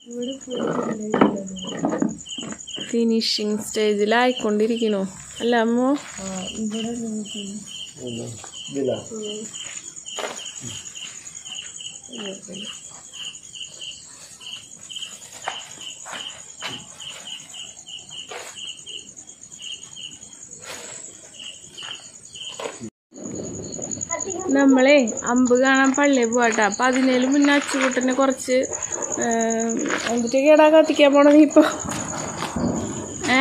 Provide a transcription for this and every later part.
Finishing സ്റ്റേജിലായിക്കൊണ്ടിരിക്കണു അല്ല അമ്മോ ഇതില്ല നമ്മളെ അമ്പ് കാണാൻ പള്ളിയിൽ പോവാട്ടോ അപ്പൊ അതിനേലും മുന്നേ അച്ചുകുട്ടനെ കുറച്ച് എന്നിട്ട് കേടാ കത്തിക്കാൻ പോണ നീ ഇപ്പൊ ഏ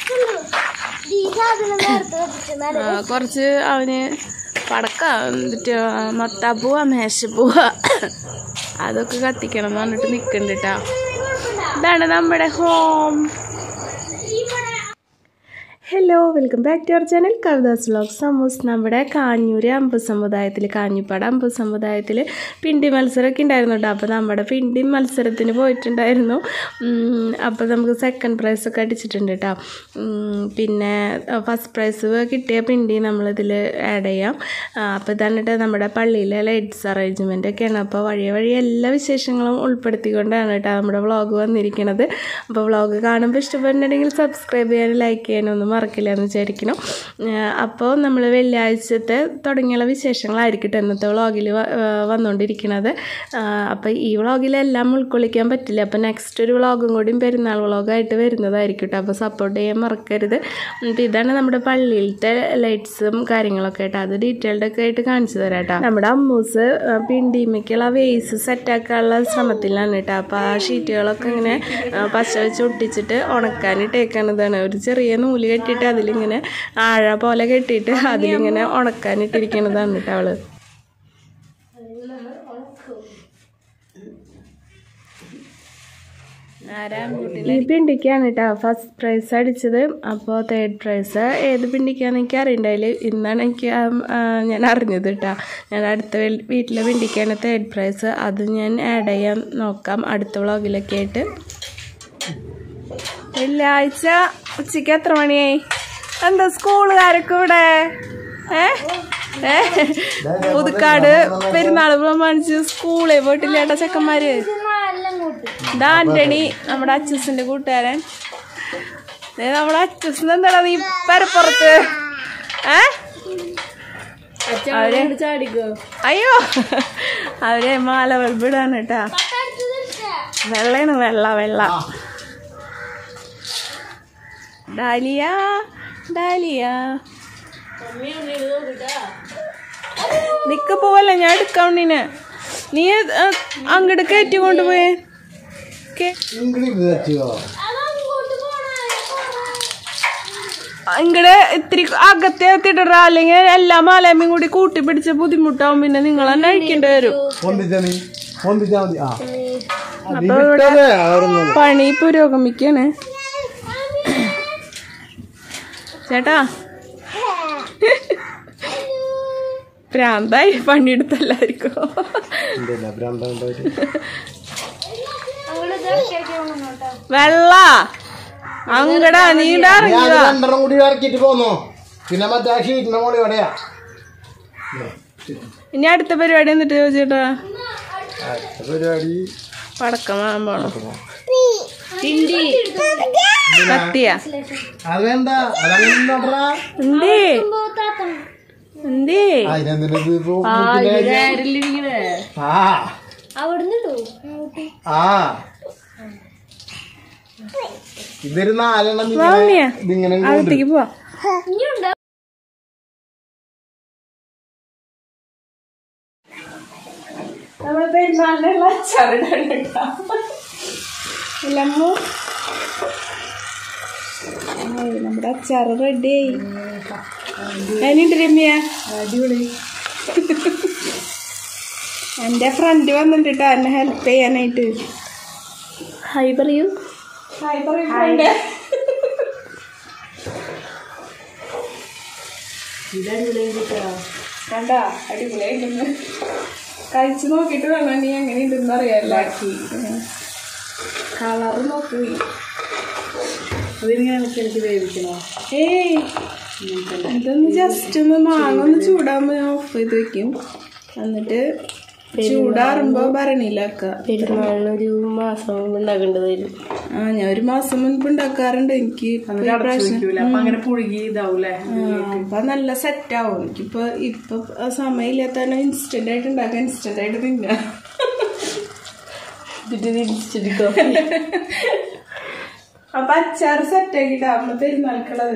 ആ, കുറച്ച് അവന് പടക്ക എന്നിട്ട് മത്താപ്പൂവ മേശപ്പൂവ അതൊക്കെ കത്തിക്കണം എന്ന് പറഞ്ഞിട്ട് നിക്കണ്ട് ട്ടാ ഇതാണ് നമ്മുടെ home hello welcome back to our channel Kavitha's vlog സമൂസ് നമ്മുടെ കാഞ്ഞൂര് അമ്പ് സമുദായത്തിൽ കാഞ്ഞിപ്പാട് അമ്പ് സമുദായത്തിൽ പിണ്ടി മത്സരമൊക്കെ ഉണ്ടായിരുന്നു കേട്ടോ അപ്പോൾ നമ്മുടെ പിണ്ടി മത്സരത്തിന് പോയിട്ടുണ്ടായിരുന്നു അപ്പോൾ നമുക്ക് സെക്കൻഡ് പ്രൈസൊക്കെ അടിച്ചിട്ടുണ്ട് കേട്ടോ ഉം, പിന്നെ ഫസ്റ്റ് പ്രൈസ് കിട്ടിയ പിണ്ടി നമ്മളിതിൽ ആഡ് ചെയ്യാം അപ്പോൾ ഇതാണ് കേട്ടോ നമ്മുടെ പള്ളിയിലെ ലൈറ്റ്സ് അറേഞ്ച്മെൻ്റ് ഒക്കെയാണ് അപ്പോൾ വഴിയെ വഴി എല്ലാ വിശേഷങ്ങളും ഉൾപ്പെടുത്തിക്കൊണ്ടാണ് കേട്ടോ നമ്മുടെ വ്ളോഗ് വന്നിരിക്കുന്നത് അപ്പോൾ വ്ളോഗ് കാണുമ്പോൾ ഇഷ്ടപ്പെടുന്നുണ്ടെങ്കിൽ സബ്സ്ക്രൈബ് ചെയ്യാനും ലൈക്ക് ചെയ്യാനും ഒന്നും മറക്കില്ല എന്ന് വിചാരിക്കണം അപ്പോൾ നമ്മൾ വെള്ളിയാഴ്ചത്തെ തുടങ്ങിയുള്ള വിശേഷങ്ങളായിരിക്കും ട്ടോ ഇന്നത്തെ വ്ളോഗിൽ വന്നുകൊണ്ടിരിക്കുന്നത് അപ്പോൾ ഈ വ്ളോഗിലെല്ലാം ഉൾക്കൊള്ളിക്കാൻ പറ്റില്ല അപ്പോൾ നെക്സ്റ്റ് ഒരു വ്ളോഗും കൂടിയും പെരുന്നാൾ വ്ളോഗായിട്ട് വരുന്നതായിരിക്കും കേട്ടോ അപ്പോൾ സപ്പോർട്ട് ചെയ്യാൻ മറക്കരുത് അപ്പോൾ ഇതാണ് നമ്മുടെ പള്ളിയിലത്തെ ലൈറ്റ്സും കാര്യങ്ങളൊക്കെ ആയിട്ട് അത് ഡീറ്റെയിൽഡ് ഒക്കെ ആയിട്ട് കാണിച്ചു തരാം കേട്ടോ നമ്മുടെ അമ്മൂസ് ആ, പിണ്ടിമയ്ക്കുള്ള വേസ് സെറ്റാക്കാനുള്ള ശ്രമത്തിലാണ് കേട്ടോ അപ്പോൾ ആ ഷീറ്റുകളൊക്കെ ഇങ്ങനെ ആ, പശ വെച്ച് ഒട്ടിച്ചിട്ട് ഉണക്കാനിട്ടേക്കണതാണ് ഒരു ചെറിയ നൂല് കെട്ടിയിട്ട് അതിലിങ്ങനെ ആഴ പോലെ കെട്ടിയിട്ട് അതിലിങ്ങനെ ഉണക്കാനിട്ടിരിക്കണതാണ് കേട്ടോ അവള് ഈ പിണ്ടിക്കാണ് കേട്ടോ ഫസ്റ്റ് പ്രൈസ് അടിച്ചത് അപ്പോൾ തേർഡ് പ്രൈസ് ഏത് പിണ്ടിക്കാന്ന് എനിക്ക് അറിയണ്ടായില്ല ഇന്നാണ് എനിക്ക് ആ, ആ, ഞാൻ അറിഞ്ഞത് കേട്ടോ ഞാൻ അടുത്ത വീ- വീട്ടിലെ പിണ്ടിക്കാണ് തേർഡ് പ്രൈസ് അത് ഞാൻ ആഡ് ചെയ്യാൻ നോക്കാം അടുത്ത വ്ളോഗിലൊക്കെ ആയിട്ട് വെള്ളിയാഴ്ച ഉച്ചയ്ക്ക് എത്ര മണിയായി എന്താ സ്കൂളുകാരൊക്കെ ഇവിടെ ഏ ഏ പുതുക്കാട് പെരുന്നാൾ പ്രമാണിച്ച് സ്കൂളിൽ പോയിട്ടില്ല ഏട്ടാ ചെക്കന്മാര് ഇതാ ആന്റണി നമ്മുടെ അച്ചൂസിന്റെ കൂട്ടുകാരൻ ദേ നമ്മുടെ അച്ചൂസിന് എന്താടാ നീ പരപ്പുറത്ത് ഏ അവര് അയ്യോ അവരെ മാല വെൾബിടാണ് കേട്ടാ വെള്ളയാണ് വെള്ള വെള്ള ഡാലിയ ഡാലിയ നിക്ക പോവല്ല ഞാൻ എടുക്കാം ഉണ്ണിനെ നീ അങ്ങോട്ട് കയറ്റി കൊണ്ടുപോയേ കേ- ഇംഗ്ലീഷ് വെച്ചോ ഇങ്ങടെ ഇത്തിരി അകത്തെ എത്തിയിട്ടാ അല്ലെങ്കിൽ എല്ലാ മാലാമ്മയും കൂടി കൂട്ടി പിടിച്ച ബുദ്ധിമുട്ടാവും പിന്നെ നിങ്ങൾ തന്നെ അഴിക്കേണ്ടി വരും പൊന്തിച്ച നീ പൊന്തിച്ചാ മതി ആ അത് വിട്ടതേ ആയിരുന്നു പണി പുരോഗമിക്കാണ് ചേട്ടാ പ്രാന്തായി പണിയെടുത്തല്ലായിരിക്കും എന്തല്ല ഭ്രാന്തം ഉണ്ടായിട്ട് വെള്ള അങ്ങടാ നീ ഞാൻ ഇറങ്ങിയതാ രണ്ടെണ്ണം കൂടി ഇറക്കിയിട്ട് പോന്നോ പിന്നെ മറ്റേ ആ ഷീറ്റിന്റെ മോളി എവിടെയാ ഇനി അടുത്ത പരിപാടി എന്നിട്ട് ചോദിച്ചേട്ടാ അടുത്ത പരിപാടി പടക്കം വാങ്ങാൻ പോണം കത്തിയാ അതെന്താ അതങ്ങനെ എന്തേ എന്തേ അതിനെന്തിനാ ഇത് ഇപ്പൊ കുട്ടിയുടെ ആ ആ ഇതൊരു നാലെണ്ണം വാങ്ങിയാ? ഇതിങ്ങനെ ഇതിങ്ങനെ അകത്തേക്ക് പോവാ നമ്മള് പെരുന്നാളിനുള്ള അച്ചാറിടാണ് കേട്ടോ. ഇല്ലമ്മു? ആയി, നമ്മുടെ അച്ചാറ് റെഡിയായി അതിനുണ്ട് രമ്യ അടിപൊളി എന്റെ ഫ്രണ്ട് വന്നിട്ട് ട്ടോ എന്നെ ഹെൽപ്പ് ചെയ്യാനായിട്ട് ഹായ് പറയൂ ഹായ് പറയൂ ഫ്രണ്ട് കണ്ടാ അടിപൊളിയായിട്ടൊന്ന് കഴിച്ചു നോക്കിയിട്ട് വേണം നീ എങ്ങനെയുണ്ടെന്ന് അറിയാമല്ലോ ആക്കി കളറ് നോക്കി ഏയ് ഇതൊന്ന് ജസ്റ്റ് ഒന്ന് മാങ്ങ ഒന്ന് ചൂടാകുമ്പോൾ ഞാൻ ഓഫ് ചെയ്ത് വെക്കും എന്നിട്ട് ചൂടാറുമ്പോ ഭരണിയിലാക്ക പെരുന്നാളിന് ഒരു മാസം മുമ്പ് ഉണ്ടാക്കേണ്ടത് വരും ആ ഞാൻ ഒരു മാസം മുൻപ് ഉണ്ടാക്കാറുണ്ട് എനിക്ക് ഇപ്പൊ ഈ പ്രാവശ്യം അപ്പൊ അങ്ങനെ പുഴുകി ഇതാവൂലേ ആ, അപ്പൊ നല്ല സെറ്റ് ആവും എനിക്കിപ്പോ ഇപ്പൊ സമയമില്ലാത്ത ഇൻസ്റ്റന്റ് ആയിട്ട് ഉണ്ടാക്കാൻ ഇൻസ്റ്റന്റ് ആയിട്ട് തിന്നാ തിരിച്ചെടുക്കോ അപ്പൊ അച്ചാർ സെറ്റ് ആക്കിട്ടാ അമ്മ പെരുന്നാൾക്കുള്ളത്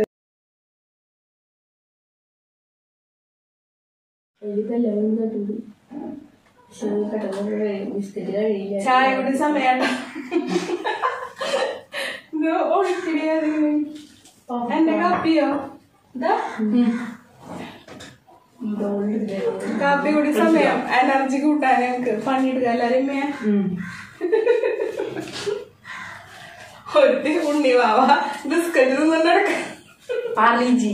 ബിസ്ക്കറ്റ് കഴിയില്ല ചായ കൂടി സമയാണ് ഇത് ഒഴിക്കടി ഏതെങ്കിലും. എന്റെ കാപ്പിയോ ഇതാ കാപ്പി കൂടി സമയം എനർജി കൂട്ടാൻ ഞങ്ങക്ക് പണിയെടുക്കുക എല്ലാരും ഒരുത്തി ഉണ്ണി വാവ ബിസ്ക്കറ്റ് തിന്നുണ്ടടക്ക പാലിജി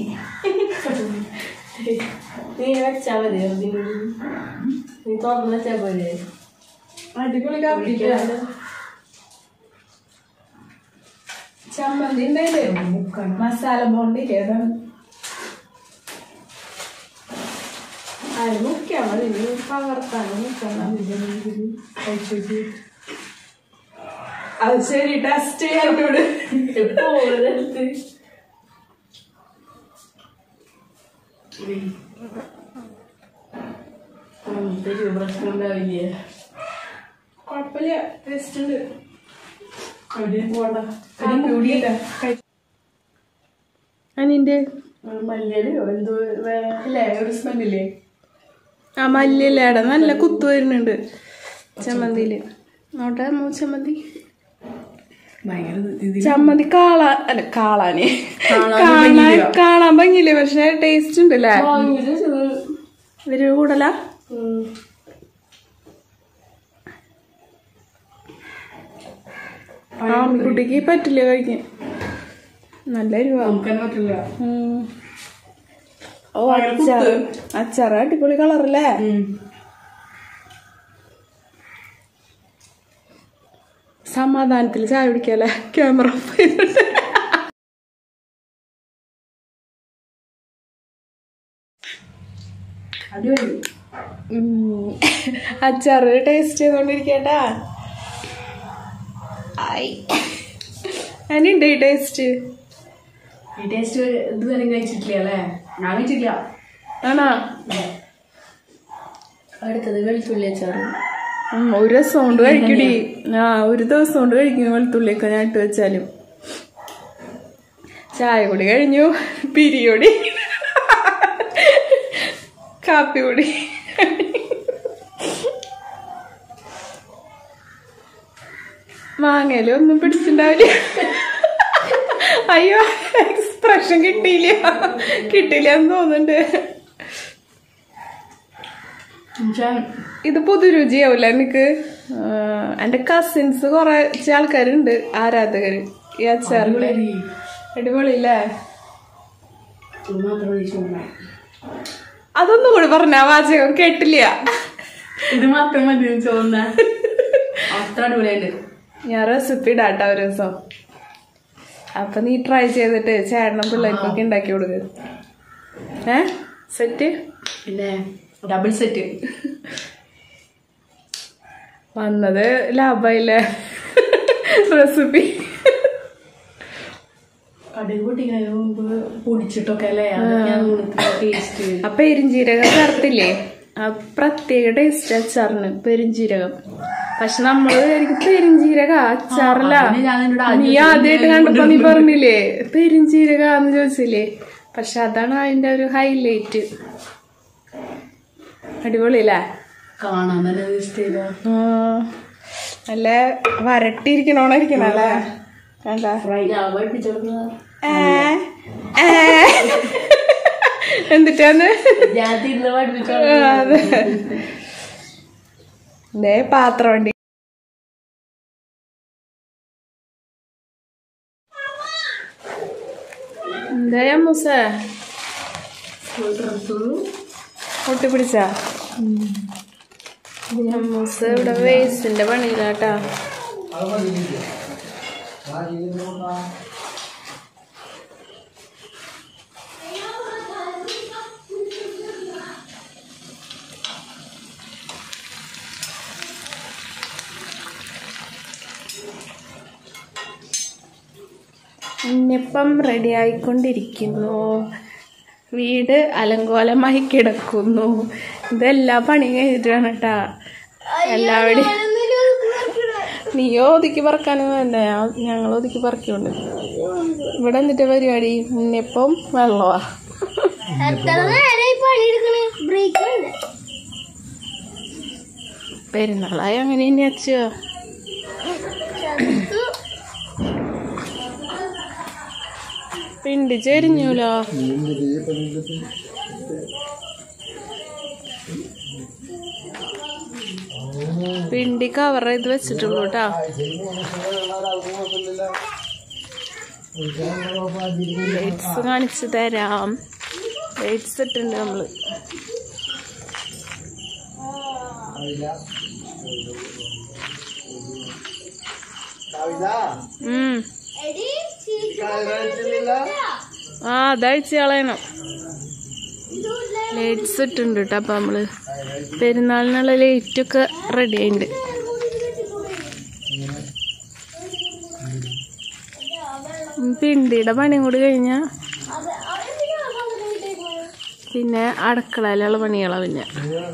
നീ വെച്ചാ മതി അതിനുള്ളിൽ. നീ തുറന്ന് വെച്ചാ പോലെ അടിപൊളി കാപ്പി ചമ്മന്തി ഉണ്ടായില്ലേ മസാല ബോണ്ടില്ലേ അതാണ് അത് മുക്കിയാ മതി ഇനി പകർത്താനും മുക്കണം അത് ശരി ടെസ്റ്റ് ചെയ്യാനോട് പ്രശ്നം ഉണ്ടാവില്ലേ കുഴപ്പമില്ല ടേസ്റ്റ് ഉണ്ട് അവിടെ പോണ്ട അനിന്റെ മല്ലിയലോ എന്തോ അല്ലേ ഒരു സ്മെല്ലില്ലേ ആ മല്ലിയല്ലേടാ നല്ല കുത്തു വരുന്നുണ്ട് ചമ്മന്തിയില് നോട്ടെ മൂ ചമ്മന്തി ഭയങ്കര ഇത് ചമ്മന്തി കാളാ അല്ല കാളാന് കാണാൻ കാണാൻ കാണാൻ ഭംഗിയില്ലേ പക്ഷെ ടേസ്റ്റ് ഉണ്ടല്ലേ ഭയങ്കര ഇവര് കൂടല ആൺകുട്ടിക്ക് പറ്റില്ല കഴിക്കാൻ നല്ല എരിവാ നമുക്ക് പറ്റില്ല ഉം. ഓ അച്ചാർ അച്ചാർ അടിപൊളി കളറല്ലേ സമാധാനത്തിൽ ചായ കുടിക്കല്ലേ ക്യാമറ ഓഫ് ചെയ്തിട്ട് അടിപൊളി ഉം. അച്ചാറ് ടേസ്റ്റ് ചെയ്തോണ്ടിരിക്കട്ടാ ആയി അതിനുണ്ട് ഈ ടേസ്റ്റ് ഈ ടേസ്റ്റ് ഇതുവരെ കഴിച്ചിട്ടില്ല അല്ലേ ഞാൻ കഴിച്ചിട്ടില്ല ആണോ അടുത്തത് വെളുത്തുള്ളി അച്ചാറ് ഉം, ഒരു ദിവസം കൊണ്ട് കഴിക്കടി ആ ഒരു ദിവസം കൊണ്ട് കഴിക്കും വെളുത്തുള്ളിയൊക്കെ ഞാൻ ഇട്ട് വെച്ചാലും ചായ കൂടി കഴിഞ്ഞു പിരിയൊടി കാപ്പി കൂടി മാങ്ങയില് ഒന്നും പിടിച്ചിട്ടുണ്ടാവില്ല അയ്യോ എക്സ്പ്രഷൻ കിട്ടിയില്ല കിട്ടിയില്ല എന്ന് തോന്നുന്നുണ്ട് ഇത് പുതുരുചിയാവൂല എനിക്ക് എന്റെ കസിൻസ് കുറെ ആൾക്കാരുണ്ട് ആരാധകര് ഈ അച്ചാറിന്റെ അടിപൊളിയില്ലേ മാത്രം ചോദിച്ചു അതൊന്നും കൂടി പറഞ്ഞ വാചകം കേട്ടില്ല ഇത് മാത്രം മതി ചോന്ന അത്ര അടിപൊളിയായിട്ട് ഞാൻ റെസിപ്പി ഇടാട്ടോ ഒരു ദിവസം അപ്പൊ നീ ട്രൈ ചെയ്തിട്ട് ചേട്ടനും പിള്ളേർക്കൊക്കെ ഉണ്ടാക്കി കൊടുക്ക് ഏ സെറ്റ് പിന്നെ ഡബിൾ സെറ്റ് വന്നത് ലാഭമായില്ലേ റെസിപ്പി കടുക് പൊട്ടിക്കുന്നതിന് മുമ്പ് പൊടിച്ചിട്ടൊക്കെ അല്ലേ അതൊക്കെയാണ് ടേസ്റ്റ് ആ പെരിഞ്ജീരകം ചേർത്തില്ലേ ആ പ്രത്യേക ടേസ്റ്റ് അച്ചാറിന് പെരിഞ്ജീരകം പക്ഷെ നമ്മള് വിചാരിക്കും പെരിഞ്ജീരക അച്ചാറല്ല അതിന് ഞാൻ നിന്നോട് ആദ്യം നീ ആദ്യമായിട്ട് കണ്ടപ്പോ നീ പറഞ്ഞില്ലേ പെരിഞ്ജീരകാന്ന് ചോദിച്ചില്ലേ പക്ഷെ അതാണ് അതിന്റെ ഒരു ഹൈലൈറ്റ് അടിപൊളിയല്ലേ കാണാൻ തന്നെ ടേസ്റ്റ് ചെയ്താ ആ, നല്ല വരട്ടിയിരിക്കണോണിരിക്കണ അല്ലേ കണ്ട ഞാൻ പഠിപ്പിച്ചോടുന്ന എന്നിട്ടാന്ന് ഞാൻ തിന്ന് പഠിപ്പിച്ചോ അതെ ദേ പാത്രം വണ്ടി എന്താ അമ്മൂസ പൊട്ടി പിടിച്ച അമ്മൂസ ഇവിടെ വേസ്റ്റിന്റെ പണിയിലാട്ടാ ഉണ്ണിപ്പം റെഡി ആയിക്കൊണ്ടിരിക്കുന്നു വീട് അലങ്കോലമായി കിടക്കുന്നു ഇതെല്ലാ പണി കഴിഞ്ഞിട്ടാണ് കേട്ടാ എല്ലാവരും നീയോ ഒതുക്കി പറക്കാനും വേണ്ട ഞങ്ങൾ ഒതുക്കി പറക്കുന്നുണ്ട് ഇവിടെ എന്നിട്ട് പരിപാടി ഉണ്ണിയപ്പം വെള്ളമാ എത്ര നേരമായി പണിയെടുക്കണേ ബ്രേക്ക് ഉണ്ട് പെരുന്നാളായി അങ്ങനെ ഇനി അച്ഛോ പിണ്ടി ചെരിഞ്ഞൂലോ പിണ്ടി കവർ ചെയ്ത് വെച്ചിട്ടുള്ളൂ കേട്ടാ ലൈറ്റ്സ് കാണിച്ചു തരാം ലൈറ്റ്സ് ഇട്ടുണ്ട് നമ്മള് ഉം എടി ആ അതഴിച്ച് കളയണം ലൈറ്റ്സ് ഇട്ടുണ്ട് കേട്ടോ അപ്പം നമ്മള് പെരുന്നാളിനുള്ള ലൈറ്റൊക്കെ റെഡി ആയിട്ടുണ്ട് ഉം, പിണ്ടിയുടെ പണിയും കൂടി കഴിഞ്ഞാൽ പിന്നെ അടുക്കളയിലുള്ള പണികളാ പിന്നെ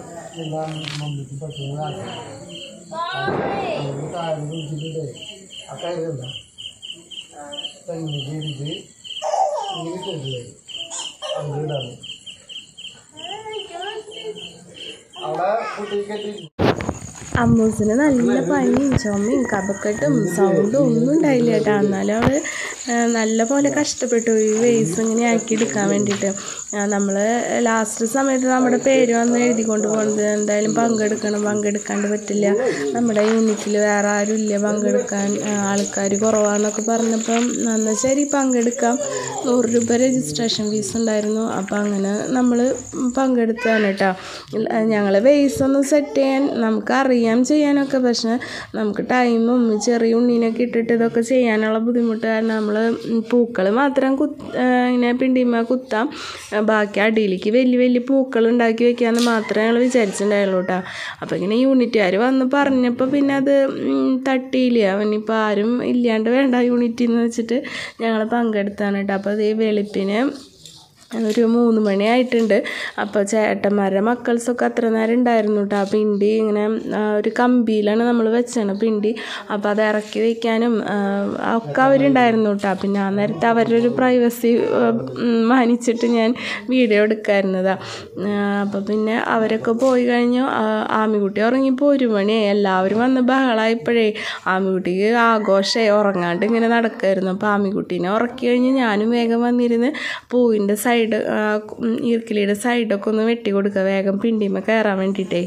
അവിടെ കുട്ടിക്കെട്ടി അമ്മൂസിന് നല്ല പനിയും ചുമയും കപക്കെട്ടും സൗണ്ടും ഒന്നും ഉണ്ടായില്ല കേട്ടോ എന്നാലും അവള് ആ, നല്ല പോലെ കഷ്ടപ്പെട്ടു ഈ വേസ് ഇങ്ങനെ ആക്കി എടുക്കാൻ വേണ്ടിയിട്ട് നമ്മൾ ലാസ്റ്റ് സമയത്ത് നമ്മുടെ പേര് വന്ന് എഴുതി കൊണ്ട് പോകുന്നത് എന്തായാലും പങ്കെടുക്കണം പങ്കെടുക്കാണ്ട് പറ്റില്ല നമ്മുടെ യൂണിറ്റിൽ വേറെ ആരും ഇല്ല പങ്കെടുക്കാൻ ആൾക്കാർ കുറവാന്നൊക്കെ പറഞ്ഞപ്പം എന്നാൽ ശരി പങ്കെടുക്കാം നൂറ് രൂപ രജിസ്ട്രേഷൻ ഫീസ് ഉണ്ടായിരുന്നു അപ്പം അങ്ങനെ നമ്മൾ പങ്കെടുത്താണ് കേട്ടോ ഞങ്ങൾ വേസ് ഒന്ന് സെറ്റ് ചെയ്യാൻ നമുക്ക് അറിയാം ചെയ്യാനൊക്കെ പക്ഷെ നമുക്ക് ടൈമും ചെറിയ ഉണ്ണീനൊക്കെ ഇട്ടിട്ട് ഇതൊക്കെ ചെയ്യാനുള്ള ബുദ്ധിമുട്ട് കാരണം നമ്മൾ പൂക്കൾ മാത്രം കുത്ത് ഇങ്ങനെ പിണ്ടിമ കുത്താം ആ, ബാക്കി അടിയിലേക്ക് വലിയ വലിയ പൂക്കൾ ഉണ്ടാക്കി വെക്കാമെന്ന് മാത്രമേ ഞങ്ങൾ വിചാരിച്ചിട്ടുണ്ടായുള്ളൂ കേട്ടോ അപ്പോൾ ഇങ്ങനെ യൂണിറ്റുകാർ വന്ന് പറഞ്ഞപ്പോൾ പിന്നെ അത് ഉം, തട്ടിയില്ല അവനിപ്പോൾ ആരും ഇല്ലാണ്ട് വേണ്ട യൂണിറ്റ് എന്ന് വെച്ചിട്ട് ഞങ്ങൾ പങ്കെടുത്താണ് കേട്ടോ അപ്പോൾ അത് ഈ വെളുപ്പിന് ഒരു മൂന്ന് മണിയായിട്ടുണ്ട് അപ്പോൾ ചേട്ടന്മാരുടെ മക്കൾസൊക്കെ അത്ര നേരം ഉണ്ടായിരുന്നു കേട്ടോ ആ പിണ്ടി ഇങ്ങനെ ആ, ഒരു കമ്പിയിലാണ് നമ്മൾ വെച്ചാണ് പിണ്ടി അപ്പോൾ അത് ഇറക്കി വയ്ക്കാനും ആ, ഒക്കെ അവരുണ്ടായിരുന്നു കേട്ടോ പിന്നെ ആ നേരത്തെ അവരുടെ ഒരു പ്രൈവസി മാനിച്ചിട്ട് ഞാൻ വീഡിയോ എടുക്കായിരുന്നതാണ് അപ്പോൾ പിന്നെ അവരൊക്കെ പോയി കഴിഞ്ഞു ആ, ആമിക്കുട്ടി ഉറങ്ങിപ്പോൾ ഒരു മണിയായി എല്ലാവരും വന്ന് ബഹളമായപ്പോഴേ ആമിക്കുട്ടിക്ക് ആഘോഷമായി ഉറങ്ങാണ്ട് ഇങ്ങനെ നടക്കുമായിരുന്നു അപ്പോൾ ആമിക്കുട്ടീനെ ഉറക്കി കഴിഞ്ഞ് ഞാനും വേഗം വന്നിരുന്ന് പൂവിൻ്റെ സൈഡ് ഈർക്കിലിയുടെ സൈഡൊക്കെ ഒന്ന് വെട്ടി കൊടുക്കുക വേഗം പിണ്ടിമ കയറാൻ വേണ്ടിയിട്ടേ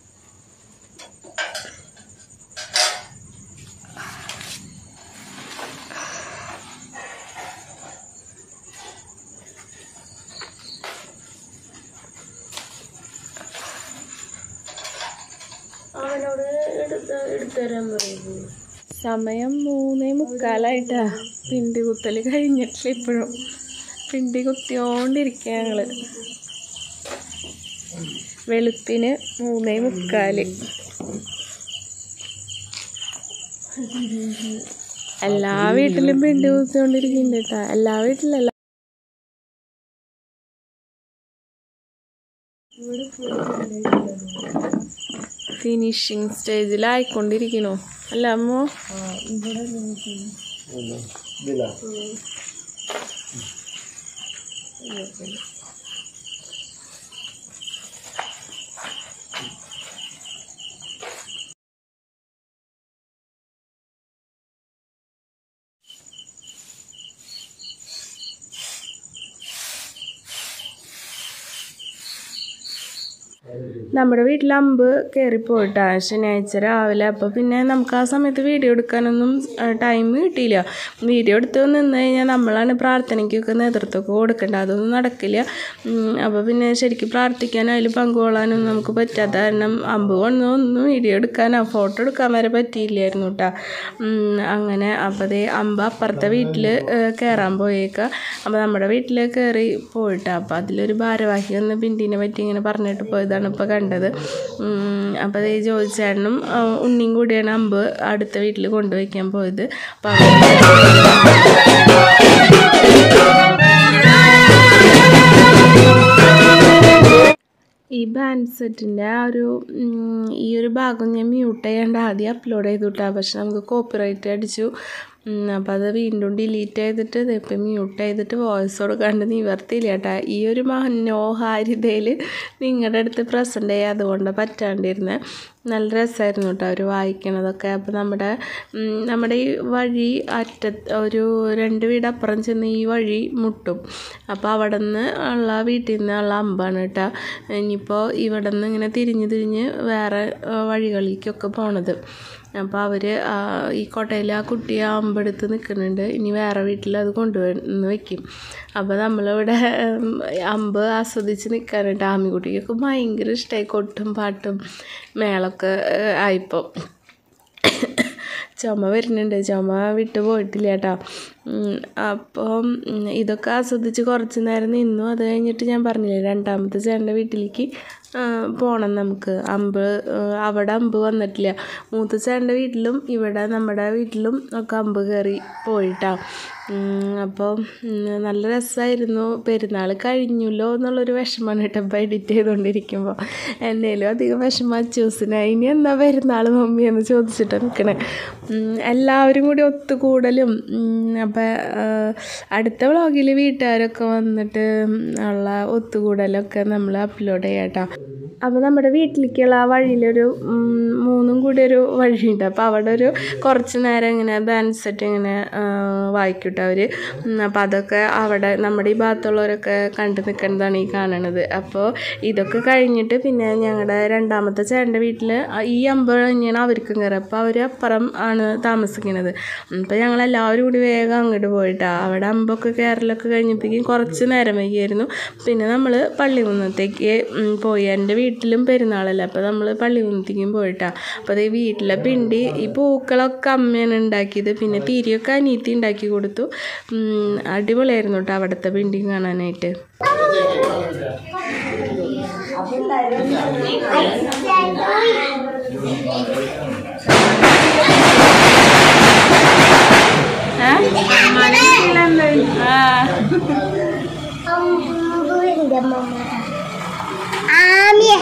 അവനോട് എടുത്ത് എടുത്തുതരാൻ പറയുന്നു സമയം മൂന്നേ മുക്കാലായിട്ടാ പിണ്ടി കുത്തൽ കഴിഞ്ഞിട്ടില്ല ഇപ്പോഴും പിണ്ടി കുത്തിയോണ്ടിരിക്കുക ഞങ്ങള് വെളുപ്പിന് മൂന്നേ മുക്കാല് എല്ലാ വീട്ടിലും പിണ്ടി കുത്തിയോണ്ടിരിക്കുന്നുണ്ട് കേട്ടാ എല്ലാ വീട്ടിലല്ല ഫിനിഷിങ് സ്റ്റേജിലായിക്കൊണ്ടിരിക്കണു അല്ല അമ്മോ ഇതില്ല നമ്മുടെ വീട്ടിൽ അമ്പ് കയറിപ്പോയിട്ടാ ശനിയാഴ്ച രാവിലെ അപ്പോൾ പിന്നെ നമുക്ക് ആ സമയത്ത് വീഡിയോ എടുക്കാനൊന്നും ടൈം കിട്ടിയില്ല വീഡിയോ എടുത്ത് നിന്ന് കഴിഞ്ഞാൽ നമ്മളാണ് പ്രാർത്ഥനയ്ക്കൊക്കെ നേതൃത്വമൊക്കെ കൊടുക്കേണ്ടത് അതൊന്നും നടക്കില്ല അപ്പോൾ പിന്നെ ശരിക്കും പ്രാർത്ഥിക്കാനോ അതിൽ പങ്കുകൊള്ളാനൊന്നും നമുക്ക് പറ്റാത്ത കാരണം അമ്പ് കൊണ്ടൊന്നും ഒന്നും വീഡിയോ എടുക്കാനോ ഫോട്ടോ എടുക്കാൻ വരെ പറ്റിയില്ലായിരുന്നു കേട്ടോ അങ്ങനെ അപ്പോൾ അതേ അമ്പ് അപ്പുറത്തെ വീട്ടിൽ കയറാൻ പോയേക്കാം അപ്പോൾ നമ്മുടെ വീട്ടിൽ കയറി പോയിട്ടാ അപ്പോൾ അതിലൊരു ഭാരവാഹി വന്ന് പിണ്ടീനെ പറ്റി ഇങ്ങനെ പറഞ്ഞിട്ട് പോയതാണ് ഇപ്പോൾ കണ്ടത് ഉം, അപ്പോൾ അതേ ജോലിച്ചേട്ടനും ആ, ഉണ്ണിയും കൂടിയാണ് അമ്പ് അടുത്ത വീട്ടിൽ കൊണ്ടുവയ്ക്കാൻ പോയത് അപ്പോൾ അവർ ബാൻഡ് സെറ്റിൻ്റെ ആ ഒരു ഉം, ഈ ഒരു ഭാഗം ഞാൻ മ്യൂട്ട് ചെയ്യാണ്ട് ആദ്യം അപ്ലോഡ് ചെയ്തു വിട്ടാ പക്ഷെ നമുക്ക് കോപ്പിറൈറ്റ് അടിച്ചു അപ്പോൾ അത് വീണ്ടും ഡിലീറ്റ് ചെയ്തിട്ട് ഇപ്പം മ്യൂട്ട് ചെയ്തിട്ട് വോയിസ് കൊടുക്കാണ്ട് നിവർത്തിയില്ല കേട്ടാ ഈ ഒരു മനോഹാരിതയിൽ നിങ്ങളുടെ അടുത്ത് പ്രസൻറ്റ് ചെയ്യാൻ അതുകൊണ്ട് പറ്റാണ്ടിരുന്നത് നല്ല രസമായിരുന്നു കേട്ടോ അവർ വായിക്കണതൊക്കെ അപ്പോൾ നമ്മുടെ ഉം, നമ്മുടെ ഈ വഴി അറ്റ ഒരു രണ്ട് വീട് അപ്പുറം ചെന്ന് ഈ വഴി മുട്ടും അപ്പോൾ അവിടെ നിന്ന് ഉള്ള വീട്ടിൽ നിന്ന് ഉള്ള അമ്പാണ് കേട്ടോ ഇനിയിപ്പോൾ ഇവിടെ നിന്ന് ഇങ്ങനെ തിരിഞ്ഞ് തിരിഞ്ഞ് വേറെ ആ, വഴികളിലേക്കൊക്കെ പോണത് അപ്പോൾ അവർ ഈ കോട്ടയിൽ ആ കുട്ടി ആ അമ്പെടുത്ത് നിൽക്കുന്നുണ്ട് ഇനി വേറെ വീട്ടിൽ അത് കൊണ്ടുവന്ന് വെക്കും അപ്പോൾ നമ്മളിവിടെ ഉം, അമ്പ് ആസ്വദിച്ച് നിൽക്കാനുണ്ട് ആമിക്കുട്ടിക്കൊക്കെ ഭയങ്കര ഇഷ്ടമായി കൊട്ടും പാട്ടും മേളൊക്കെ ഏഹ്, ആയിപ്പോൾ ചുമ വരുന്നുണ്ട് ചുമ വിട്ട് പോയിട്ടില്ല കേട്ടോ ഉം, അപ്പം ഉം, ഇതൊക്കെ ആസ്വദിച്ച് കുറച്ച് നേരം നിന്നു അത് കഴിഞ്ഞിട്ട് ഞാൻ പറഞ്ഞില്ലേ രണ്ടാമത്തെ ചേട്ടൻ്റെ വീട്ടിലേക്ക് ആ, പോകണം നമുക്ക് അമ്പ് ആ, അവിടെ അമ്പ് വന്നിട്ടില്ല മൂത്ത ചേട്ടൻ്റെ വീട്ടിലും ഇവിടെ നമ്മുടെ വീട്ടിലും ഒക്കെ അമ്പ് കയറി പോയിട്ടാ അപ്പോൾ നല്ല രസമായിരുന്നു പെരുന്നാൾ കഴിഞ്ഞല്ലോ എന്നുള്ളൊരു വിഷമമാണ് കേട്ടോ ഇപ്പോൾ എഡിറ്റ് ചെയ്തുകൊണ്ടിരിക്കുമ്പോൾ എന്നേലും അധികം വിഷമം അച്ചൂസിനായി ഇനി എന്നാ പെരുന്നാൾ മമ്മി എന്ന് ചോദിച്ചിട്ട് നിൽക്കണേ എല്ലാവരും കൂടി ഒത്തുകൂടലും അപ്പം അടുത്ത വ്ളോഗിൽ വീട്ടുകാരൊക്കെ വന്നിട്ട് ഉള്ള ഒത്തുകൂടലൊക്കെ നമ്മൾ അപ്ലോഡ് ചെയ്യാം കേട്ടോ അപ്പോൾ നമ്മുടെ വീട്ടിലേക്കുള്ള ആ വഴിയിലൊരു ഉം, മൂന്നും കൂടി ഒരു വഴിയുണ്ട് അപ്പോൾ അവിടെ ഒരു കുറച്ച് നേരം ഇങ്ങനെ ബാൻഡ് സെറ്റ് ഇങ്ങനെ വായിക്കൂട്ടോ അവർ അപ്പോൾ അതൊക്കെ അവിടെ നമ്മുടെ ഈ ഭാഗത്തുള്ളവരൊക്കെ കണ്ടു നിൽക്കുന്നതാണ് ഈ കാണണത് അപ്പോൾ ഇതൊക്കെ കഴിഞ്ഞിട്ട് പിന്നെ ഞങ്ങളുടെ രണ്ടാമത്തെ ചേട്ടൻ്റെ വീട്ടിൽ ഈ അമ്പ തന്നെയാണ് അവർക്കും കയറുക അപ്പോൾ അവർ അപ്പുറം ആണ് താമസിക്കുന്നത് അപ്പോൾ ഞങ്ങളെല്ലാവരും കൂടി വേഗം അങ്ങോട്ട് പോയിട്ടാണ് അവിടെ അമ്പൊക്കെ കയറലൊക്കെ കഴിഞ്ഞപ്പോഴേക്കും കുറച്ച് നേരം വൈകിയായിരുന്നു പിന്നെ നമ്മൾ പള്ളികുന്നത്തേക്ക് ഉം, പോയി എൻ്റെ വീട്ടിലും പെരുന്നാളല്ല അപ്പോൾ നമ്മൾ പള്ളികുന്നത്തേക്കും പോയിട്ടാണ് അപ്പോൾ അത് ഈ വീട്ടിലെ പിണ്ടി ഈ പൂക്കളൊക്കെ അമ്മയാണ് ഉണ്ടാക്കിയത് പിന്നെ തിരിയൊക്കെ അനീത്തി ഉണ്ടാക്കി കൊടുത്തു ഉം, അടിപൊളിയായിരുന്നു കേട്ടോ അവിടുത്തെ പിണ്ടി കാണാനായിട്ട് അമ്പുവിന്റെ മമ്മ ആമിയ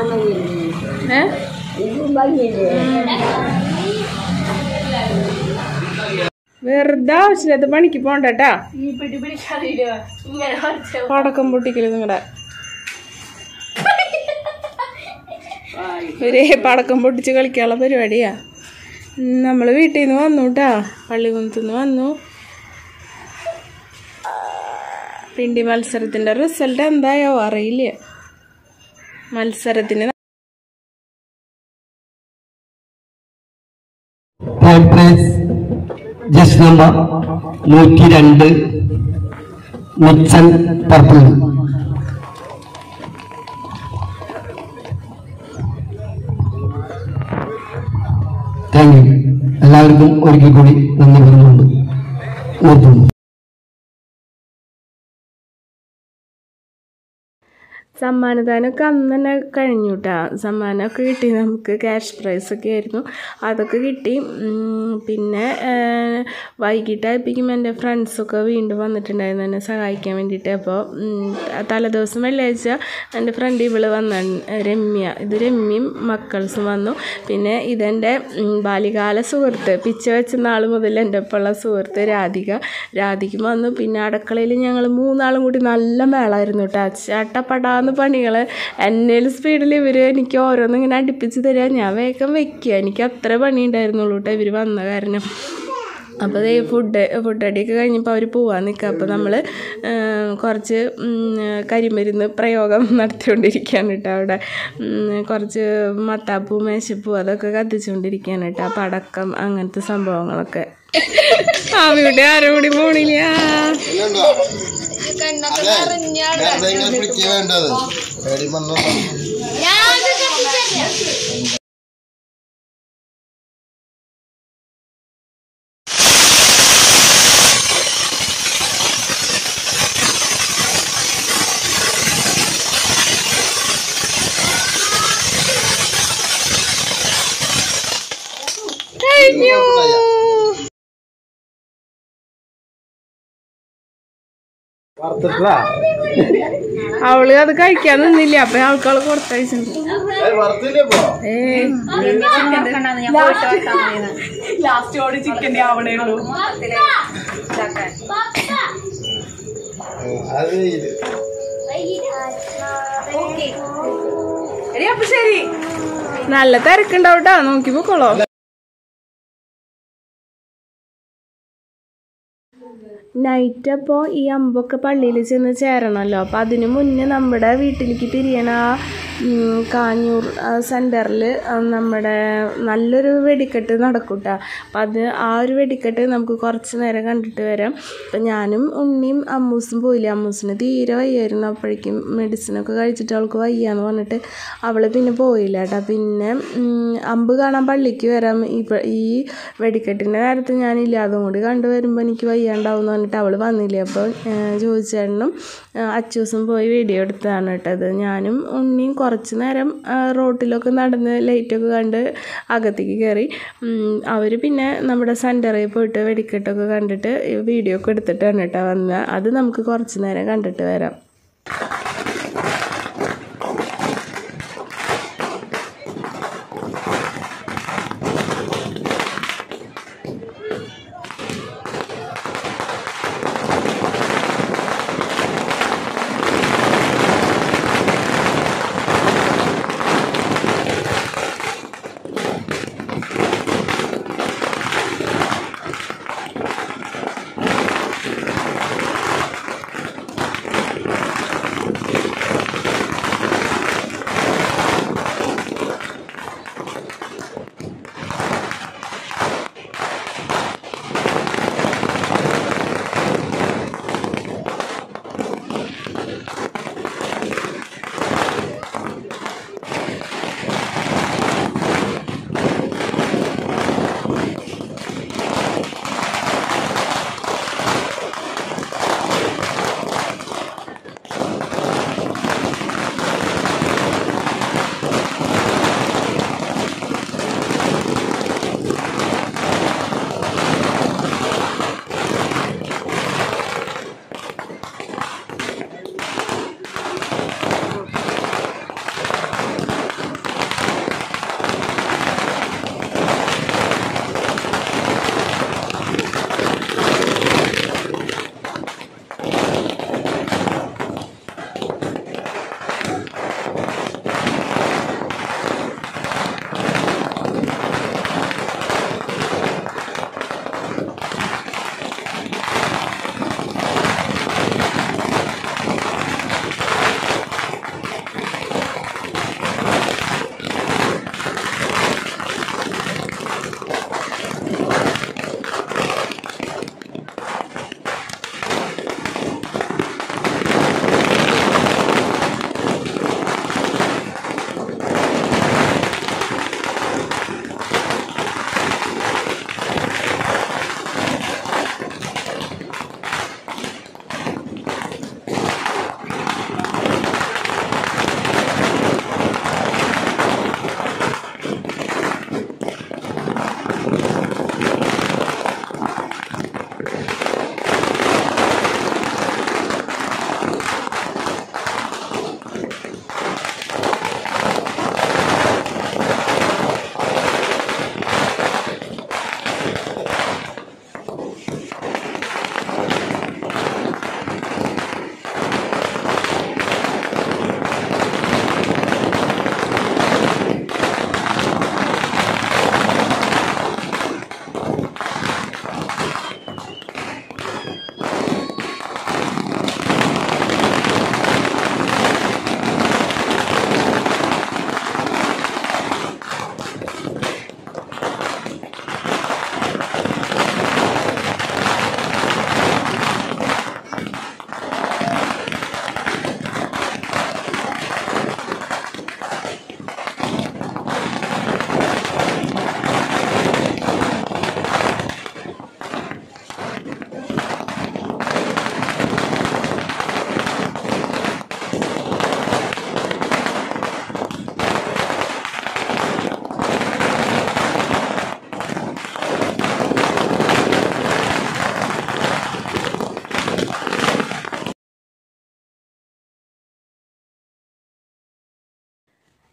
വെറുതെ ആവശ്യമില്ലാത്ത പണിക്ക് പോണ്ടട്ടാ ഈ പിടി പിടിക്കാറില്ല ഇങ്ങനെ കുറച്ച് പടക്കം പൊട്ടിക്കല് നിങ്ങളുടെ ഒരു പടക്കം പൊട്ടിച്ച് കളിക്കാനുള്ള പരിപാടിയാ നമ്മൾ വീട്ടിൽ നിന്ന് വന്നു കേട്ടാ പള്ളികുന്നത്തു നിന്ന് വന്നു പിണ്ടി മത്സരത്തിന്റെ റിസൾട്ട് എന്തായോ അറിയില്ല മത്സരത്തിന് തേർഡ് പ്രൈസ് ജസ്റ്റ് നമ്പർ നൂറ്റി രണ്ട് മിക്സൺ പർപ്പിൾ താങ്ക് യു എല്ലാവർക്കും ഒരിക്കൽ കൂടി നന്ദി പറഞ്ഞുകൊണ്ട് നിർത്തുന്നു സമ്മാനദാനമൊക്കെ അന്ന് തന്നെ കഴിഞ്ഞു കേട്ടോ സമ്മാനമൊക്കെ കിട്ടി നമുക്ക് ക്യാഷ് പ്രൈസൊക്കെ ആയിരുന്നു അതൊക്കെ കിട്ടി ഉം, പിന്നെ ഏഹ്, വൈകിട്ടായപ്പോഴേക്കും എൻ്റെ ഫ്രണ്ട്സൊക്കെ വീണ്ടും വന്നിട്ടുണ്ടായിരുന്നു എന്നെ സഹായിക്കാൻ വേണ്ടിയിട്ട് അപ്പോൾ ഉം, തലേദിവസം വെള്ളിയാഴ്ച എൻ്റെ ഫ്രണ്ട് ഇവള് വന്ന രമ്യ ഇത് രമ്യയും മക്കൾസും വന്നു പിന്നെ ഇതെൻ്റെ ഉം, ബാല്യകാല സുഹൃത്ത് പിച്ച വെച്ച നാൾ മുതൽ എൻ്റെ ഒപ്പമുള്ള സുഹൃത്ത് രാധിക രാധിക്കും വന്നു പിന്നെ അടുക്കളയിൽ ഞങ്ങൾ മൂന്നാളും കൂടി നല്ല മേളായിരുന്നു കേട്ടോ ചട്ടപ്പടാന്ന് പണികൾ എന്നേലും സ്പീഡിൽ ഇവർ എനിക്ക് ഓരോന്നും ഇങ്ങനെ അടുപ്പിച്ച് തരിക ഞാൻ വേഗം വെക്കുക എനിക്ക് അത്ര പണി ഉണ്ടായിരുന്നുള്ളൂ കേട്ടോ ഇവർ വന്ന കാരണം അപ്പോൾ ദേ ഫുഡ് ഫുഡ് അടിയൊക്കെ കഴിഞ്ഞപ്പോൾ അവർ പോവാൻ നിൽക്കുക അപ്പോൾ നമ്മൾ കുറച്ച് ഉം, കരിമരുന്ന് പ്രയോഗം നടത്തിക്കൊണ്ടിരിക്കുകയാണ് കേട്ടോ അവിടെ ഉം, കുറച്ച് മത്താപ്പൂ മേശപ്പൂ അതൊക്കെ കത്തിച്ചുകൊണ്ടിരിക്കുകയാണ് കേട്ടോ പടക്കം അങ്ങനത്തെ സംഭവങ്ങളൊക്കെ ആമിയുടെ ആരും കൂടി പോണില്ല വേണ്ടത് പേടി വന്നു വറുത്തിട്ടാ അവള് അത് കഴിക്കാൻ നിന്നില്ല അപ്പൊ ആൾക്കാള് കൊടുത്തയച്ചിട്ടുണ്ട് വറുത്തില്ലേ ഇപ്പൊ ഏ ലാസ്റ്റോട് ചിക്കൻ്റെ ആവണേ ഉള്ളൂ അത് ഇത് എടി അപ്പൊ ശരി നല്ല തിരക്കുണ്ടാവട്ടാ നോക്കി പോക്കോളോ നൈറ്റ് അപ്പോൾ ഈ അമ്പൊക്കെ പള്ളിയിൽ ചെന്ന് ചേരണമല്ലോ അപ്പോൾ അതിന് മുന്നേ നമ്മുടെ വീട്ടിലേക്ക് തിരിയണ ആ ഉം, കാഞ്ഞൂർ സെൻറ്ററിൽ നമ്മുടെ നല്ലൊരു വെടിക്കെട്ട് നടക്കൂട്ട അപ്പം അത് ആ ഒരു വെടിക്കെട്ട് നമുക്ക് കുറച്ച് നേരം കണ്ടിട്ട് വരാം അപ്പം ഞാനും ഉണ്ണിയും അമ്മൂസും പോയില്ല അമ്മൂസിന് തീരെ വയ്യായിരുന്നു അപ്പോഴേക്കും മെഡിസിനൊക്കെ കഴിച്ചിട്ട് അവൾക്ക് വയ്യാന്ന് പറഞ്ഞിട്ട് അവൾ പിന്നെ പോയില്ല കേട്ടോ പിന്നെ ഉം, അമ്പ് കാണാൻ പള്ളിക്ക് വരാം ഈ പ- ഈ വെടിക്കെട്ടിൻ്റെ നേരത്ത് ഞാനില്ല അതും കൂടി കണ്ടു വരുമ്പോൾ എനിക്ക് വയ്യാണ്ടാവും എന്ന് പറഞ്ഞിട്ട് അവൾ വന്നില്ല അപ്പോൾ ചോദിച്ചേട്ടനും അച്ചൂസും പോയി വീഡിയോ എടുത്തതാണ് കേട്ടത് ഞാനും ഉണ്ണിയും കുറച്ച് നേരം ആ, റോട്ടിലൊക്കെ നടന്ന് ലൈറ്റൊക്കെ കണ്ട് അകത്തേക്ക് കയറി അവർ പിന്നെ നമ്മുടെ സെൻറ്ററിൽ പോയിട്ട് വെടിക്കെട്ടൊക്കെ കണ്ടിട്ട് വീഡിയോ ഒക്കെ എടുത്തിട്ടാണ് കേട്ടോ വന്നത് അത് നമുക്ക് കുറച്ച് നേരം കണ്ടിട്ട് വരാം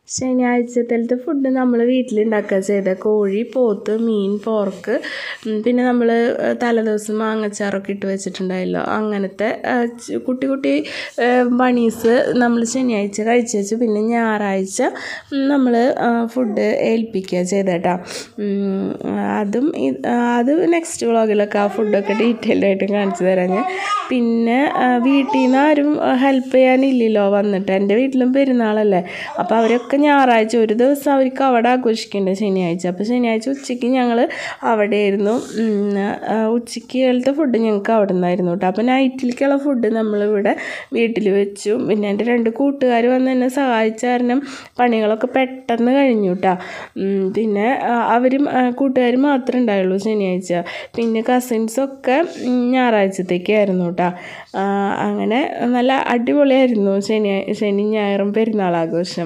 ശനിയാഴ്ചത്തെ ഫുഡ് നമ്മൾ വീട്ടിലുണ്ടാക്കുക ചെയ്ത കോഴി പോത്ത് മീൻ പോർക്ക് ഉം, പിന്നെ നമ്മൾ തലേദിവസം മാങ്ങച്ചാറൊക്കെ ഇട്ട് വെച്ചിട്ടുണ്ടായല്ലോ അങ്ങനത്തെ ആ, ച് കുട്ടി കുട്ടി പണീസ് നമ്മൾ ശനിയാഴ്ച കഴിച്ച് വെച്ച് പിന്നെ ഞായറാഴ്ച നമ്മൾ ഫുഡ് ഏൽപ്പിക്കുക ചെയ്തേട്ടാ ഉം, അതും ഇ- ആ, അത് നെക്സ്റ്റ് വ്ളോഗിലൊക്കെ ആ ഫുഡൊക്കെ ഡീറ്റെയിൽഡ് ആയിട്ട് കാണിച്ചു തരാം ഞാൻ പിന്നെ ആ, വീട്ടിൽ നിന്ന് ആരും ഹെൽപ്പ് ചെയ്യാനില്ലല്ലോ വന്നിട്ട് എൻ്റെ വീട്ടിലും പെരുന്നാളല്ലേ അപ്പോൾ അവരൊക്കെ ഞായറാഴ്ച ഒരു ദിവസം അവർക്ക് അവിടെ ആഘോഷിക്കേണ്ടത് ശനിയാഴ്ച അപ്പോൾ ശനിയാഴ്ച ഉച്ചയ്ക്ക് ഞങ്ങൾ അവിടെയായിരുന്നു ഉം, ആ, ഉച്ചയ്ക്കുകളത്തെ ഫുഡ് ഞങ്ങൾക്ക് അവിടെ നിന്നായിരുന്നു കേട്ടോ അപ്പോൾ നൈറ്റിലേക്കുള്ള ഫുഡ് നമ്മളിവിടെ വീട്ടിൽ വെച്ചു പിന്നെ എൻ്റെ രണ്ട് കൂട്ടുകാർ വന്ന് എന്നെ സഹായിച്ച കാരണം പണികളൊക്കെ പെട്ടെന്ന് കഴിഞ്ഞു കേട്ടോ പിന്നെ ആ, അവരും കൂട്ടുകാർ മാത്രമേ ഉണ്ടായുള്ളൂ ശനിയാഴ്ച പിന്നെ കസിൻസൊക്കെ ഉം, ഞായറാഴ്ചത്തേക്കായിരുന്നു കേട്ടോ അങ്ങനെ നല്ല അടിപൊളിയായിരുന്നു ശനി ശനി ഞായറും പെരുന്നാളാഘോഷം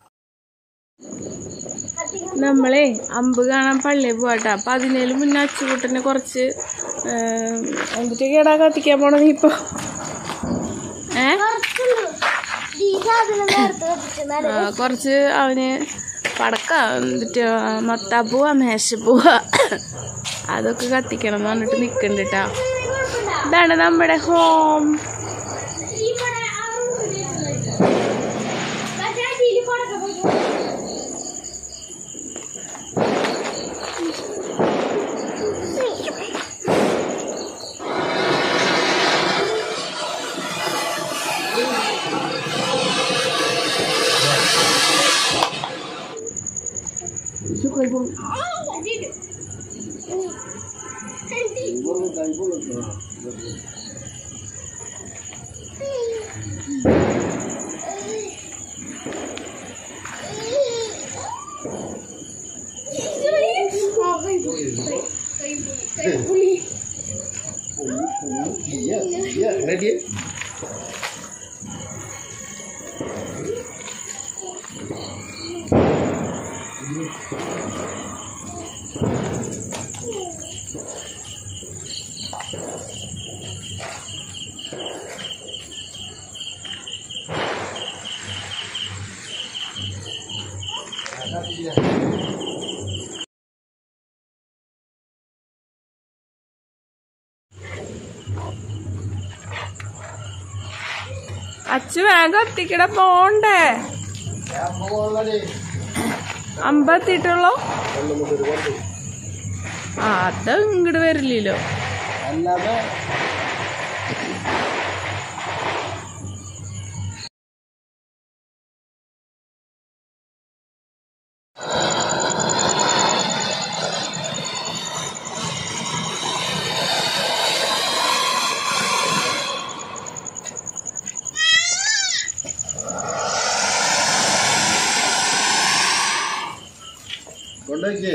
നമ്മളെ അമ്പ് കാണാൻ പള്ളിയിൽ പോകട്ടെ അപ്പം അതിനേലും മുന്നേ അച്ചുകൂട്ടനെ കുറച്ച് എന്തിട്ടൊക്കെയാടാ കത്തിക്കാൻ പോണത് ഇപ്പോൾ ഏ ഈ സാധനം നേരത്തെ വെച്ചിട്ട് ആ, കുറച്ച് അവന് പടക്ക എന്നിട്ട് മത്താപ്പൂവ മേശപ്പൂവ അതൊക്കെ കത്തിക്കണം എന്ന് പറഞ്ഞിട്ട് നിൽക്കുന്നുണ്ട് കേട്ടോ ഇതാണ് നമ്മുടെ ഹോം റെഡി അച്ചു വേഗം എത്തിക്കട പോണ്ടേ അമ്പത്തിട്ടുള്ളോ ആ അത് ഇങ്ങോട്ട് വരില്ലല്ലോ അല്ലാതെ കൊണ്ടേക്ക്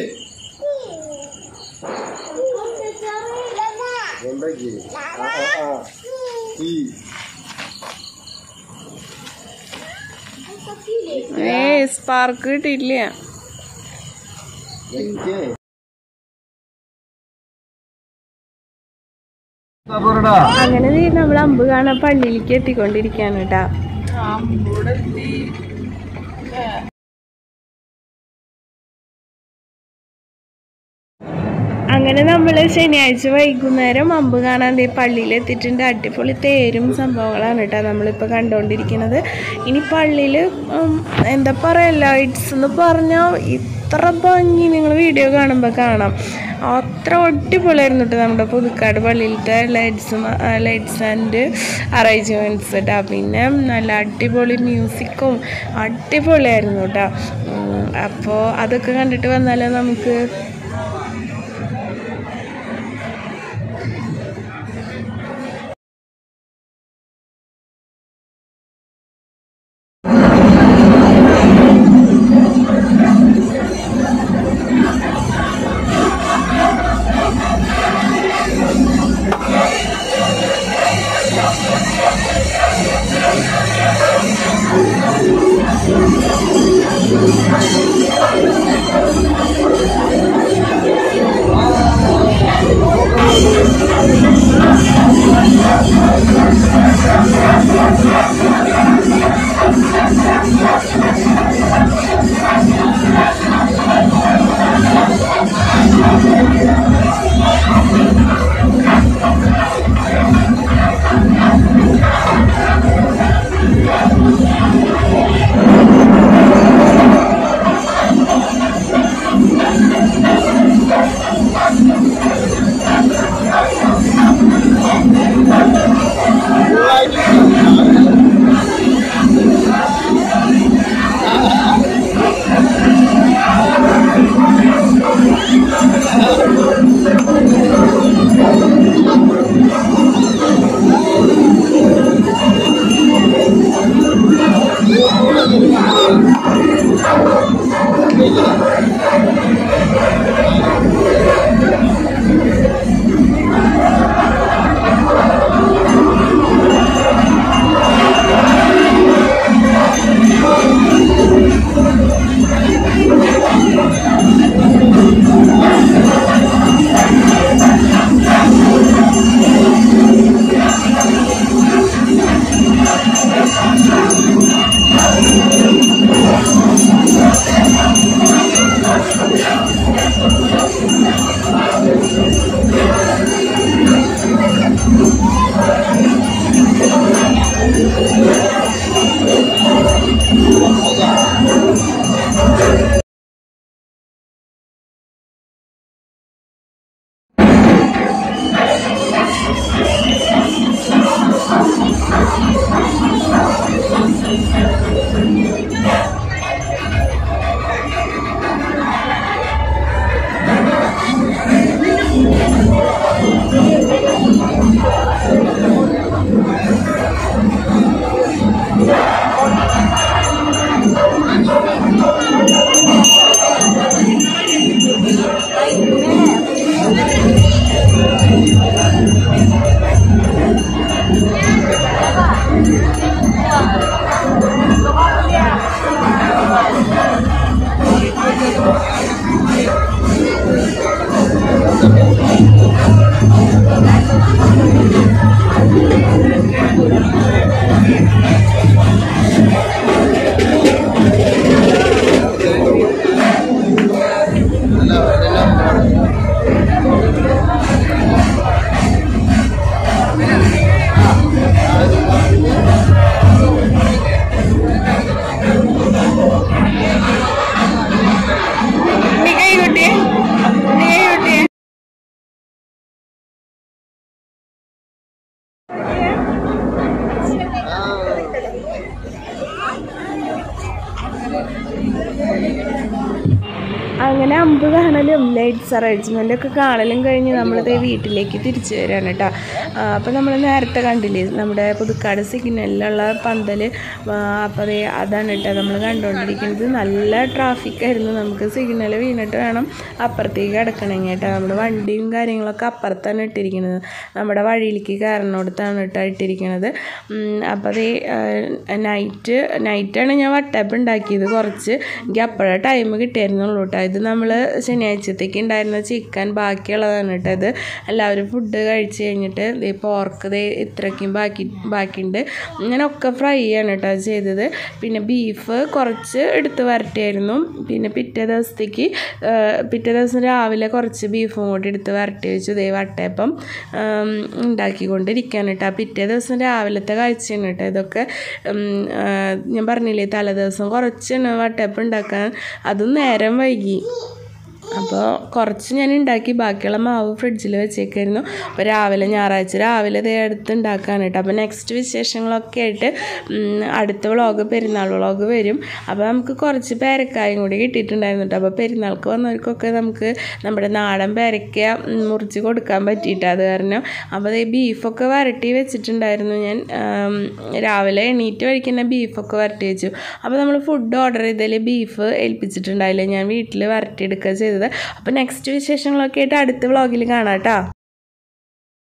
കൊണ്ടേക്ക് ആ ആ ആ ഈ ഏ സ്പാർക്ക് കിട്ടിയില്ല വെക്ക് അങ്ങനെ ദേ നമ്മൾ അമ്പ് കാണാൻ പള്ളിയിലേക്ക് എത്തിക്കൊണ്ടിരിക്കുകയാണ് കേട്ടാ അങ്ങനെ നമ്മൾ ശനിയാഴ്ച വൈകുന്നേരം അമ്പ് കാണാൻ ദേ പള്ളിയിൽ എത്തിയിട്ടുണ്ട് അടിപൊളി തേരും സംഭവങ്ങളാണ് കേട്ടോ നമ്മളിപ്പോൾ കണ്ടുകൊണ്ടിരിക്കുന്നത് ഇനി പള്ളിയിൽ എന്താ പറയുക ലൈറ്റ്സ് എന്ന് പറഞ്ഞാൽ ഇത്ര ഭംഗി നിങ്ങൾ വീഡിയോ കാണുമ്പോൾ കാണാം അത്ര അടിപൊളിയായിരുന്നു കേട്ടോ നമ്മുടെ പുതുക്കാട് പള്ളിയിലത്തെ ലൈറ്റ്സും ലൈറ്റ്സ് ആൻഡ് അറേഞ്ച്മെൻറ്റ്സ് കേട്ടോ പിന്നെ നല്ല അടിപൊളി മ്യൂസിക്കും അടിപൊളിയായിരുന്നു കേട്ടോ അപ്പോൾ അതൊക്കെ കണ്ടിട്ട് വന്നാലോ നമുക്ക് അങ്ങനെ അമ്പ് കാണലും ലൈറ്റ്സ് അറേഞ്ച്മെൻ്റ് ഒക്കെ കാണലും കഴിഞ്ഞ് നമ്മളിത് വീട്ടിലേക്ക് തിരിച്ചു വരികയാണ് കേട്ടോ അപ്പോൾ നമ്മൾ നേരത്തെ കണ്ടില്ലേ നമ്മുടെ പുതുക്കാട് സിഗ്നലിലുള്ള പന്തൽ അപ്പോൾ അതേ അതാണ് കേട്ടോ നമ്മൾ കണ്ടുകൊണ്ടിരിക്കുന്നത് നല്ല ട്രാഫിക് ആയിരുന്നു നമുക്ക് സിഗ്നൽ വീണിട്ട് വേണം അപ്പുറത്തേക്ക് കിടക്കണമെങ്കിൽ കേട്ടോ നമ്മുടെ വണ്ടിയും കാര്യങ്ങളൊക്കെ അപ്പുറത്താണ് ഇട്ടിരിക്കുന്നത് നമ്മുടെ വഴിയിലേക്ക് കയറുന്നിടത്താണ് കേട്ടോ ഇട്ടിരിക്കുന്നത് അപ്പോൾ അതേ നൈറ്റ് നൈറ്റാണ് ഞാൻ വട്ടയപ്പം ഉണ്ടാക്കിയത് കുറച്ച് എനിക്ക് അപ്പോഴേ ടൈം കിട്ടിയായിരുന്നുള്ളൂ കേട്ടോ ഇത് നമ്മൾ ശനിയാഴ്ചത്തേക്ക് ഉണ്ടായിരുന്ന ചിക്കൻ ബാക്കിയുള്ളതാണ് കേട്ടോ ഇത് എല്ലാവരും ഫുഡ് കഴിച്ച് കഴിഞ്ഞിട്ട് ദേ പോർക്ക് ദേ ഇത്രയ്ക്കും ബാക്കി ബാക്കിയുണ്ട് ഇങ്ങനെയൊക്കെ ഫ്രൈ ആണ് കേട്ടോ ചെയ്തത് പിന്നെ ബീഫ് കുറച്ച് എടുത്ത് വരട്ടിയായിരുന്നു പിന്നെ പിറ്റേ ദിവസത്തേക്ക് ആ, പിറ്റേ ദിവസം രാവിലെ കുറച്ച് ബീഫും കൂടി എടുത്ത് വരട്ടി വെച്ചു ദേ വട്ടയപ്പം ആം, ഉണ്ടാക്കിക്കൊണ്ടിരിക്കുകയാണ് കേട്ടോ പിറ്റേ ദിവസം രാവിലത്തെ കാഴ്ചയാണ് കേട്ടോ ഇതൊക്കെ ഉം, ആ, ഞാൻ പറഞ്ഞില്ലേ തലേദിവസം കുറച്ചാണ് വട്ടയപ്പം ഉണ്ടാക്കാൻ അതും നേരം വൈകി അപ്പോൾ കുറച്ച് ഞാൻ ഉണ്ടാക്കി ബാക്കിയുള്ള മാവ് ഫ്രിഡ്ജിൽ വെച്ചേക്കായിരുന്നു അപ്പോൾ രാവിലെ ഞായറാഴ്ച രാവിലെ ഇതേ അടുത്ത് ഉണ്ടാക്കാണ് കേട്ടോ അപ്പോൾ നെക്സ്റ്റ് വിശേഷങ്ങളൊക്കെ ആയിട്ട് ഉം, അടുത്ത വ്ളോഗ് പെരുന്നാൾ വ്ളോഗ് വരും അപ്പോൾ നമുക്ക് കുറച്ച് പേരക്കായും കൂടി കിട്ടിയിട്ടുണ്ടായിരുന്നു കേട്ടോ അപ്പോൾ പെരുന്നാൾക്ക് വന്നവർക്കൊക്കെ നമുക്ക് നമ്മുടെ നാടൻ പേരക്ക ഉം, മുറിച്ച് കൊടുക്കാൻ പറ്റിയിട്ട് അത് കാരണം അപ്പോൾ ഈ ബീഫൊക്കെ വരട്ടി വെച്ചിട്ടുണ്ടായിരുന്നു ഞാൻ ആം, രാവിലെ എണീറ്റ് വഴിക്കുന്ന ബീഫൊക്കെ വരട്ടി വെച്ചു അപ്പോൾ നമ്മൾ ഫുഡ് ഓർഡർ ചെയ്തതിൽ ബീഫ് ഏൽപ്പിച്ചിട്ടുണ്ടായില്ല ഞാൻ വീട്ടിൽ വരട്ടിയെടുക്കുക ചെയ്തത് അപ്പോൾ നെക്സ്റ്റ് വിശേഷങ്ങളൊക്കെ ആയിട്ട് അടുത്ത വ്ളോഗിൽ കാണാം കേട്ടോ